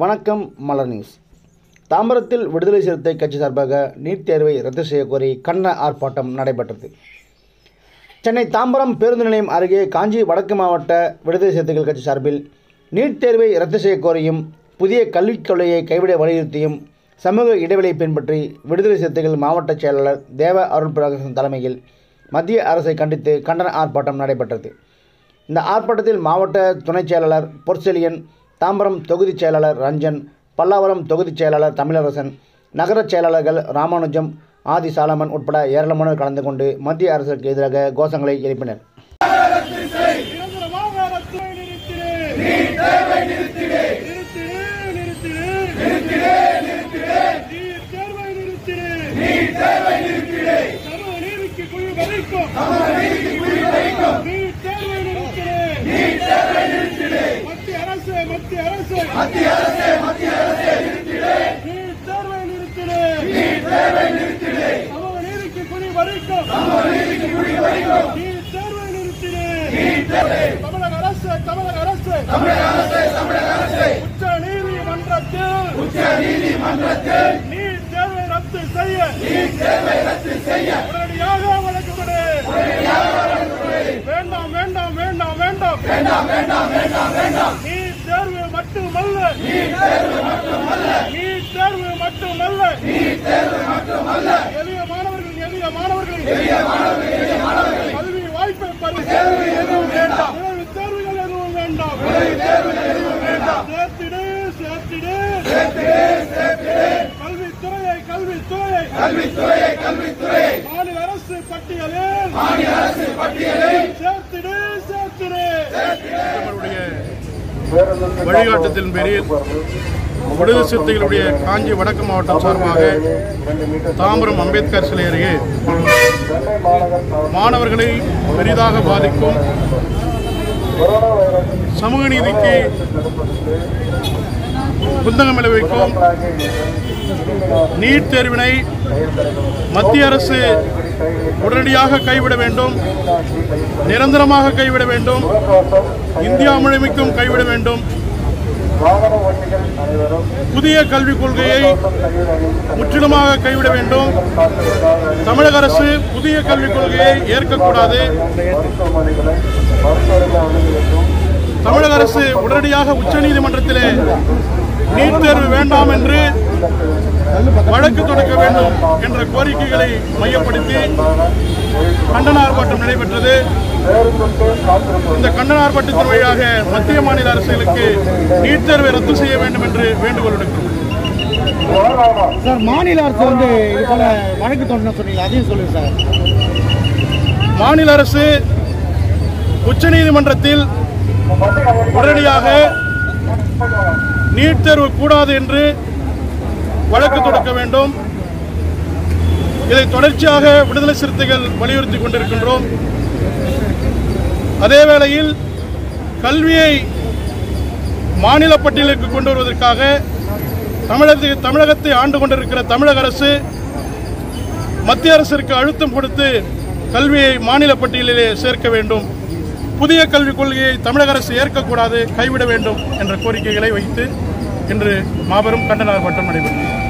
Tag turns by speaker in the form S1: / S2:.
S1: வணக்கம் மலர் நியூஸ் தாம்பரத்தில் விடுதலை சிறுத்தை கட்சி சார்பாக நீட் தேர்வை ரத்து செய்யக்கோரி கண்டன ஆர்ப்பாட்டம் நடைபெற்றது சென்னை தாம்பரம் பேருந்து நிலையம் அருகே காஞ்சி வடக்கு மாவட்ட விடுதலை சிறுத்தைகள் கட்சி சார்பில் நீட் தேர்வை ரத்து செய்யக்கோரியும் புதிய கல்விக் கொள்கையை கைவிட வலியுறுத்தியும் சமூக இடைவெளியை பின்பற்றி விடுதலை சிறுத்தைகள் மாவட்ட செயலாளர் தேவ அருள் பிரகாசன் தலைமையில் மத்திய அரசை கண்டித்து கண்டன ஆர்ப்பாட்டம் நடைபெற்றது இந்த ஆர்ப்பாட்டத்தில் மாவட்ட துணைச் செயலாளர் பொற்செலியன் தாம்பரம் தொகுதிச் செயலாளர் ரஞ்சன் பல்லாவரம் தொகுதிச் செயலாளர் தமிழரசன் நகரச் செயலாளர்கள் ராமானுஜம் ஆதி சாலமன் உட்பட ஏராளமானோர் கலந்து கொண்டு மத்திய அரசுக்கு எதிராக கோஷங்களை எழுப்பினர்
S2: நிரந்தரமாக ரத்துவை நிறுத்திடு. நிறுத்திடு, நிறுத்திடு. நீட் தேர்வை நிறுத்திடு. சமூக நீதிக்கு குழி வரைக்கும். நீட் தேர்வை நிறுத்திடு. மத்திய அரசு மத்திய அரசு நீட் தேர்வை நிறுத்திடு. சமூக நீதிக்கு குழி வரைக்கும். நீட் தேர்வை நிறுத்திடு. தமிழக அரசு தமிழக அரசு உச்ச நீதிமன்றத்தில் நீட் தேர்வை ரத்து செய்ய உடனடியாக வழக்குப்படு வேண்டாம் வேண்டாம் வேண்டாம் வேண்டாம் நீட் தேர்வு மட்டுமல்ல நீட் தேர்வு மட்டுமல்ல எளிய மாணவர்கள் எளிய மாணவர்கள் கல்வி வாய்ப்பை பரி எதுவும் வேண்டாம் தேர்வுகள் எதுவும் வேண்டாம் சேர்த்திடு சேர்த்திடு கல்வித்துறையை கல்வித்துறையை மாநில அரசு பட்டியலில் சேர்த்திடு சேர்த்திடு
S3: அவருடைய வழிகாட்டுதலின் பேரில் விடுதலை சிறுத்தைகளுடைய காஞ்சி வடக்கு மாவட்டம் சார்பாக தாம்பரம் அம்பேத்கர் சிலை அருகே மாணவர்களை பெரிதாக பாதிக்கும் சமூக நீதிக்கு புத்தகம் விளைவிக்கும் நீட் தேர்வினை மத்திய அரசு உடனடியாக கைவிட வேண்டும் நிரந்தரமாக கைவிட வேண்டும் இந்தியா முழுமைக்கும் கைவிட வேண்டும் புதிய கல்விக் கொள்கையை முற்றிலுமாக கைவிட வேண்டும் தமிழக அரசு புதிய கல்விக் கொள்கையை ஏற்கக்கூடாது தமிழக அரசு உடனடியாக உச்சநீதிமன்றத்திலே நீட் தேர்வு வேண்டாம் என்று வழக்கு தொடக்க வேண்டும் என்ற கோரிக்கைகளை மையப்படுத்தி கண்டன ஆர்ப்பாட்டம் நடைபெற்றது இந்த கண்டன ஆர்ப்பாட்டத்தின் வழியாக மத்திய மாநில அரசுகளுக்கு நீட் தேர்வை ரத்து செய்ய வேண்டும் என்று வேண்டுகோள் விடுக்கிறோம்
S4: சார் மாநில அரசு வந்து இது போல வழக்கு தொடர்ந்து சொன்னீங்க அதையும் சொல்லுங்க சார்
S3: மாநில அரசு உச்சநீதிமன்றத்தில் உடனடியாக நீட் தேர்வு கூடாது என்று வழக்கு தொடக்க வேண்டும் இதை தொடர்ச்சியாக விடுதலை சிறுத்தைகள் வலியுறுத்தி கொண்டிருக்கின்றோம் அதே வேளையில் கல்வியை மாநில பட்டியலுக்கு கொண்டு வருவதற்காக தமிழகத்தை தமிழகத்தை ஆண்டு கொண்டிருக்கிற தமிழக அரசு மத்திய அரசிற்கு அழுத்தம் கொடுத்து கல்வியை மாநில பட்டியலிலே சேர்க்க வேண்டும் புதிய கல்விக் கொள்கையை தமிழக அரசு ஏற்கக்கூடாது கைவிட வேண்டும் என்ற கோரிக்கைகளை வைத்து இன்று மாபெரும் கண்டன ஆர்ப்பாட்டம் நடைபெற்றது